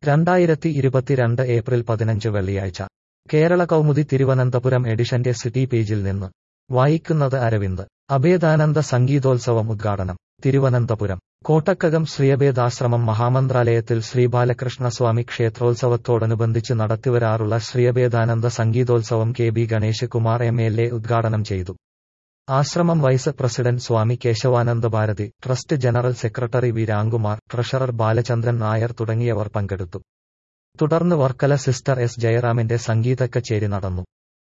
രണ്ടായിരത്തി ഇരുപത്തിരണ്ട് ഏപ്രിൽ പതിനഞ്ച് വെള്ളിയാഴ്ച കേരള കൗമുദി തിരുവനന്തപുരം എഡിഷന്റെ സിറ്റി പേജിൽ നിന്ന് വായിക്കുന്നത് അരവിന്ദ് അഭേദാനന്ദ സംഗീതോത്സവം ഉദ്ഘാടനം തിരുവനന്തപുരം കോട്ടക്കകം ശ്രീയഭേദാശ്രമം മഹാമന്ത്രാലയത്തിൽ ശ്രീബാലകൃഷ്ണസ്വാമി ക്ഷേത്രോത്സവത്തോടനുബന്ധിച്ച് നടത്തിവരാറുള്ള ശ്രീയഭേദാനന്ദ സംഗീതോത്സവം K B Ganesh Kumar M L A ഉദ്ഘാടനം ചെയ്തു ആശ്രമം vice president Swami Keshavananda Bharathi trust general secretary V Ramkumar treasurer Balachandran Nair തുടങ്ങിയവർ പങ്കെടുത്തു തുടർന്ന് വർക്കല സിസ്റ്റർ എസ് ജയറാമിന്റെ സംഗീത കച്ചേരി നടന്നു